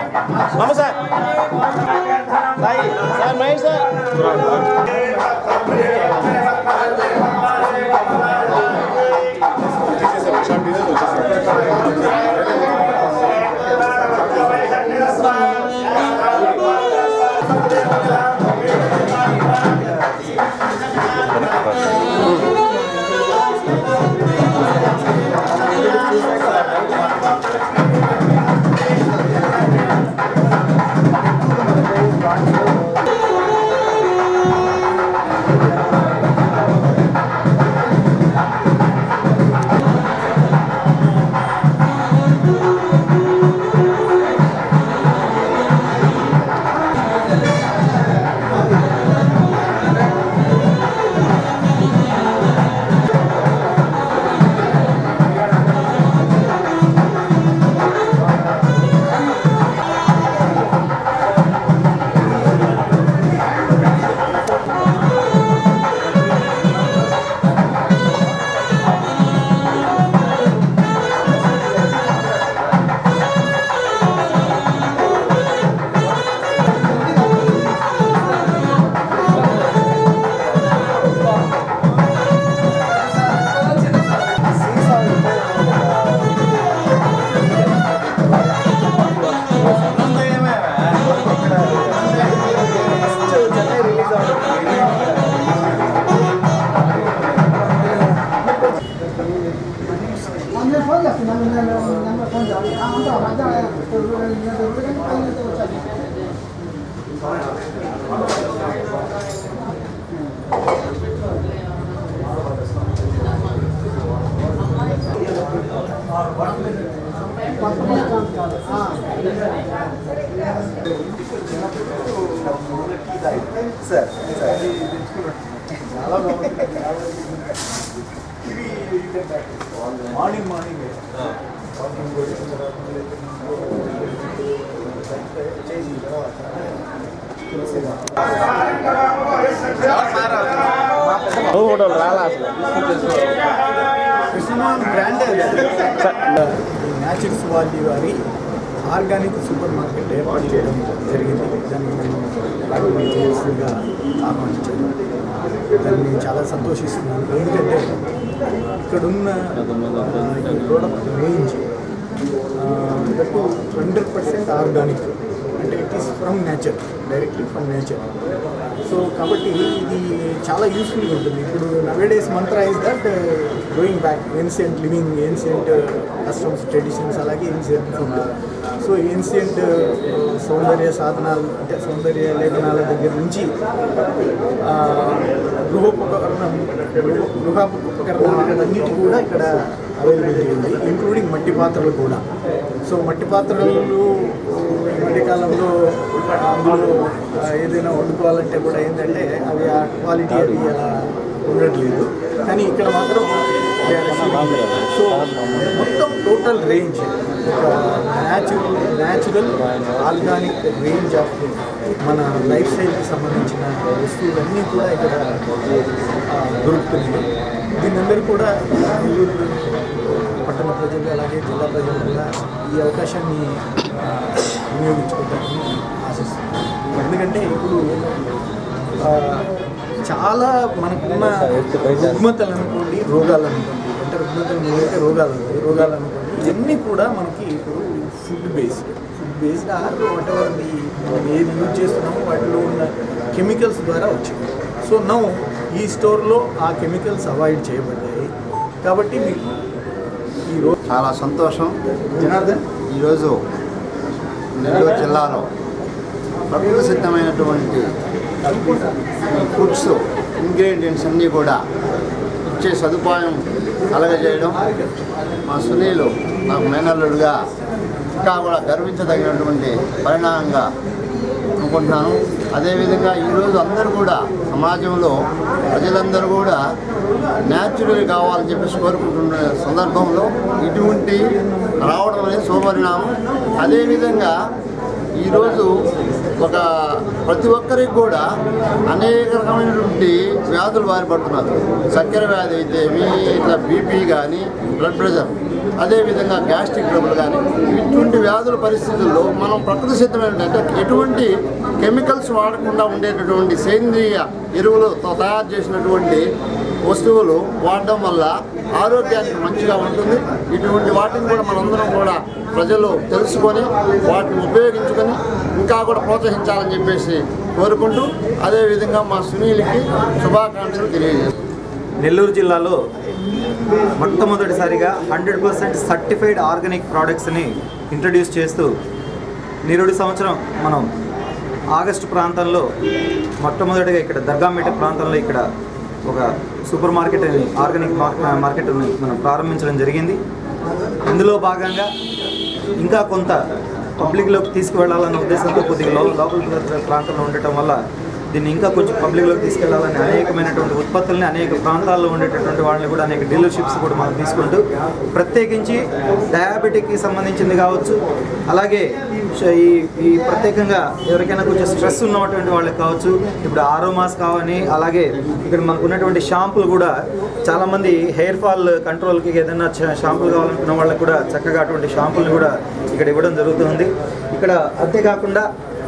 నమస్తే sir Sai sir Mahesh sir morning morning నువ్వు ఫోటోలు రాలా అసలు కృష్ణమాన్ బ్రాండ్ న్యాచురల్స్ వారి వారి ఆర్గానిక్ సూపర్ మార్కెట్ ఏర్పాటు చేయడం జరిగింది దాన్ని మేము రాఘవేంద్రగా ఆహ్వానించాము దాన్ని నేను చాలా సంతోషిస్తున్నాను ఎందుకంటే ఇక్కడున్న ఆ, ఈ product range that hundred percent organic అంటే it is from nature directly from nature so కాబట్టి ఇది చాలా యూస్ఫుల్గా ఉంటుంది ఇప్పుడు nowadays mantra is that going back ancient living ancient customs traditions అలాగే ఏన్షియంట్ ఫుడ్ సో ఏన్షియంట్ సౌందర్య సాధనాలు అంటే సౌందర్య లేఖనాల దగ్గర నుంచి ఆ, గృహోపకరణం గృహ గృహోపకరణాలన్నిటి కూడా ఇక్కడ అవైలబిలిటీ ఉంది ఇంక్లూడింగ్ మట్టి పాత్రలు కూడా సో మట్టి పాత్రలు ఈ మధ్యకాలంలో అందులో ఆ, ఏదైనా వండుకోవాలంటే కూడా ఏంటంటే అవి ఆ క్వాలిటీ అవి అలా ఉండట్లేదు కానీ ఇక్కడ మాత్రం they are achieving. సో మొత్తం టోటల్ రేంజ్ ఒక natural natural organic range of మన లైఫ్ స్టైల్కి సంబంధించిన వస్తువులన్నీ కూడా ఇక్కడ ఆ, దొరుకుతున్నాయి దీని అందరూ కూడా నెల్లూరు పట్టణ ప్రజలు అలాగే జిల్లా ప్రజలు కూడా ఈ అవకాశాన్ని ఆ, వినియోగించుకుంటారని ఆశిస్తున్నాను ఎందుకంటే ఇప్పుడు ఆ, చాలా మనకున్న రుగ్మతలు అనుకోండి రోగాలు అనుకోండి అంటే రుగ్మతలు ఏవైతే రోగాలు ఉంటాయి రోగాలు అనుకోండి ఇవన్నీ కూడా మనకి ఇప్పుడు food based food based or whatever మనం ఏది యూజ్ చేస్తున్నామో వాటిలో ఉన్న కెమికల్స్ ద్వారా వచ్చింది సో నౌ ఈ స్టోర్లో ఆ కెమికల్స్ అవాయిడ్ చేయబడ్డాయి కాబట్టి మీకు ఈ రోజు చాలా సంతోషం జనార్దన్ ఈరోజు నెల్లూరు జిల్లాలో ప్రకృతి సిద్ధమైనటువంటి ఫుడ్స్ ఇంగ్రీడియంట్స్ అన్నీ కూడా ఇచ్చే సదుపాయం కలగజేయడం మా సునీలు నాకు మేనల్లుడుగా ఇంకా కూడా గర్వించదగినటువంటి పరిణామంగా అనుకుంటున్నాను అదేవిధంగా ఈరోజు అందరూ కూడా సమాజంలో ప్రజలందరూ కూడా న్యాచురల్ కావాలని చెప్పేసి కోరుకుంటున్న సందర్భంలో ఇటువంటి రావడం అనేది శుభపరిణామం అదేవిధంగా ఈరోజు ఒక ప్రతి ఒక్కరికి కూడా అనేక రకమైనటువంటి వ్యాధులు బారిపడుతున్నారు చక్కెర వ్యాధి అయితే ఏమి ఇట్లా బీపీ కానీ బ్లడ్ ప్రెషర్ అదేవిధంగా గ్యాస్ట్రిక్ ట్రబుల్ కానీ ఇటువంటి వ్యాధుల పరిస్థితుల్లో మనం ప్రకృతి సిద్ధమైన అంటే ఎటువంటి కెమికల్స్ వాడకుండా ఉండేటటువంటి సేంద్రియ ఎరువులతో తయారు చేసినటువంటి వస్తువులు వాడడం వల్ల ఆరోగ్యానికి మంచిగా ఉంటుంది ఇటువంటి వాటిని కూడా మనందరం కూడా ప్రజలు తెలుసుకొని వాటిని ఉపయోగించుకొని ఇంకా కూడా ప్రోత్సహించాలని చెప్పేసి కోరుకుంటూ అదేవిధంగా మా సునీల్కి శుభాకాంక్షలు తెలియజేస్తాం నెల్లూరు జిల్లాలో మొట్టమొదటిసారిగా హండ్రెడ్ పర్సెంట్ సర్టిఫైడ్ ఆర్గానిక్ ప్రోడక్ట్స్ని ఇంట్రడ్యూస్ చేస్తూ నిరుడి సంవత్సరం మనం ఆగస్టు ప్రాంతంలో మొట్టమొదటిగా ఇక్కడ దర్గామేట ప్రాంతంలో ఇక్కడ ఒక సూపర్ మార్కెట్ అని ఆర్గానిక్ మార్కెట్ మార్కెట్ని మనం ప్రారంభించడం జరిగింది ఇందులో భాగంగా ఇంకా కొంత పబ్లిక్లోకి తీసుకువెళ్ళాలన్న ఉద్దేశంతో కొద్దిగా లో లోపల ప్రాంతంలో ఉండటం వల్ల దీన్ని ఇంకా కొంచెం పబ్లిక్లోకి తీసుకెళ్లాలని అనేకమైనటువంటి ఉత్పత్తుల్ని అనేక ప్రాంతాల్లో ఉండేటటువంటి వాళ్ళని కూడా అనేక డీలర్షిప్స్ కూడా మనం తీసుకుంటూ ప్రత్యేకించి డయాబెటిక్కి సంబంధించింది కావచ్చు అలాగే ష- ఈ ఈ ప్రత్యేకంగా ఎవరికైనా కొంచెం స్ట్రెస్ ఉన్నటువంటి వాళ్ళకి కావచ్చు ఇప్పుడు ఆరోమాస్ కావని అలాగే ఇక్కడ మనకు ఉన్నటువంటి షాంపులు కూడా చాలామంది హెయిర్ ఫాల్ కంట్రోల్కి ఏదైనా షా- షాంపులు కావాలనుకున్న వాళ్ళకి కూడా చక్కగా అటువంటి షాంపుల్ని కూడా ఇక్కడ ఇవ్వడం జరుగుతుంది ఇక్కడ అంతేకాకుండా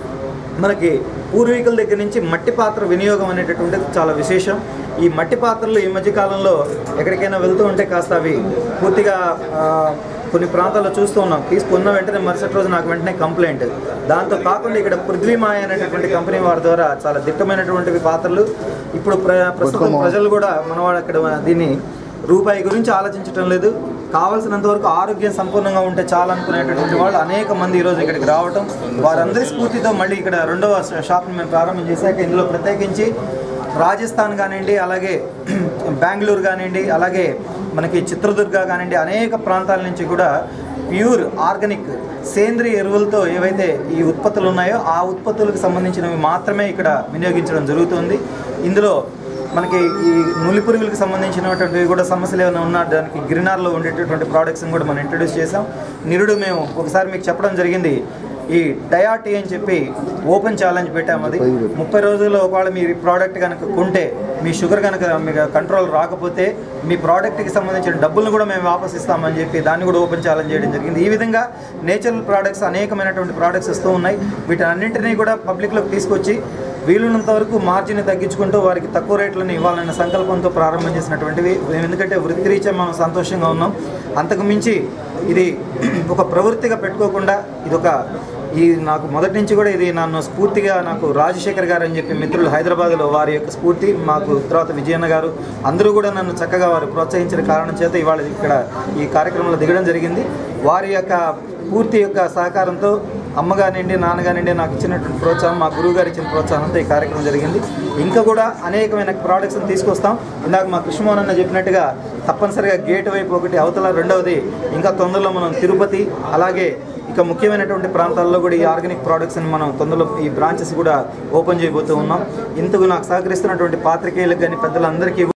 మనకి పూర్వీకుల దగ్గర నుంచి మట్టి పాత్ర వినియోగం అనేటటువంటిది చాలా విశేషం ఈ మట్టి పాత్రలు ఈ మధ్య కాలంలో ఎక్కడికైనా వెళ్తూ ఉంటే కాస్త అవి పూర్తిగా ఆ, కొన్ని ప్రాంతాల్లో చూస్తూ ఉన్నాం తీసుకున్న వెంటనే మరుసటి రోజు నాకు వెంటనే కంప్లైంట్ దాంతో కాకుండా ఇక్కడ పృథ్వీమాయ అనేటటువంటి కంపెనీ వారి ద్వారా చాలా దిట్టమైనటువంటి పాత్రలు ఇప్పుడు ప్ర ప్రస్తుతం ప్రజలు కూడా మనవాడు అక్కడ దీన్ని రూపాయి గురించి ఆలోచించడం లేదు కావాల్సినంత వరకు ఆరోగ్యం సంపూర్ణంగా ఉంటే చాలు అనుకునేటటువంటి వాళ్ళు అనేక మంది ఈరోజు ఇక్కడికి రావటం వారందరి స్ఫూర్తితో మళ్ళీ ఇక్కడ రెండవ షాప్ని మేము ప్రారంభం చేశాక ఇందులో ప్రత్యేకించి రాజస్థాన్ కానివ్వండి అలాగే బెంగళూరు కానివ్వండి అలాగే మనకి చిత్రదుర్గ కానివ్వండి అనేక ప్రాంతాల నుంచి కూడా ప్యూర్ ఆర్గానిక్ సేంద్రియ ఎరువులతో ఏవైతే ఈ ఉత్పత్తులు ఉన్నాయో ఆ ఉత్పత్తులకు సంబంధించినవి మాత్రమే ఇక్కడ వినియోగించడం జరుగుతుంది ఇందులో మనకి ఈ నులి పురుగులకు సంబంధించినటువంటివి కూడా సమస్యలు ఏమైనా ఉన్నా దానికి గిరినార్లో ఉండేటటువంటి ప్రోడక్ట్స్ని కూడా మనం ఇంట్రడ్యూస్ చేసాం నిరుడు మేము ఒకసారి మీకు చెప్పడం జరిగింది ఈ డయాటీ అని చెప్పి ఓపెన్ ఛాలెంజ్ పెట్టాము అది ముప్పై రోజుల్లో ఒకవేళ మీ ప్రోడక్ట్ కనుక కొంటే మీ షుగర్ కనుక మీకు కంట్రోల్ రాకపోతే మీ ప్రోడక్ట్కి సంబంధించిన డబ్బులను కూడా మేము వాపస్ ఇస్తామని చెప్పి దాన్ని కూడా ఓపెన్ ఛాలెంజ్ చేయడం జరిగింది ఈ విధంగా నేచురల్ ప్రోడక్ట్స్ అనేకమైనటువంటి ప్రోడక్ట్స్ వస్తూ ఉన్నాయి వీటన్నింటినీ కూడా పబ్లిక్లోకి తీసుకొచ్చి వీలున్నంత వరకు మార్జిన్ తగ్గించుకుంటూ వారికి తక్కువ రేట్లను ఇవ్వాలన్న సంకల్పంతో ప్రారంభం చేసినటువంటివి మేము ఎందుకంటే వృత్తిరీత్యా మనం సంతోషంగా ఉన్నాం అంతకు మించి ఇది ఒక ప్రవృత్తిగా పెట్టుకోకుండా ఇది ఒక ఈ నాకు మొదటి నుంచి కూడా ఇది నన్ను స్ఫూర్తిగా నాకు రాజశేఖర్ గారు అని చెప్పి మిత్రులు హైదరాబాద్లో వారి యొక్క స్ఫూర్తి మాకు తర్వాత విజయన్న గారు అందరూ కూడా నన్ను చక్కగా వారు ప్రోత్సహించిన కారణం చేత ఇవాళ ఇక్కడ ఈ కార్యక్రమంలో దిగడం జరిగింది వారి యొక్క పూర్తి యొక్క సహకారంతో అమ్మ కానివ్వండి నాన్న కానివ్వండి నాకు ఇచ్చినటువంటి ప్రోత్సాహం మా గురువు గారు ఇచ్చిన ప్రోత్సాహంతో ఈ కార్యక్రమం జరిగింది ఇంకా కూడా అనేకమైన ప్రోడక్ట్స్ని తీసుకొస్తాం ఇందాక మా కృష్ణమోహన్ అన్న చెప్పినట్టుగా తప్పనిసరిగా గేట్ వైపు ఒకటి అవతల రెండవది ఇంకా తొందరలో మనం తిరుపతి అలాగే ఇక ముఖ్యమైనటువంటి ప్రాంతాల్లో కూడా ఈ ఆర్గానిక్ ప్రోడక్ట్స్ని మనం తొందరలో ఈ బ్రాంచెస్ కూడా ఓపెన్ చేయబోతూ ఉన్నాం ఇంతకు నాకు సహకరిస్తున్నటువంటి పాత్రికేయులకు కానీ పెద్దలందరికీ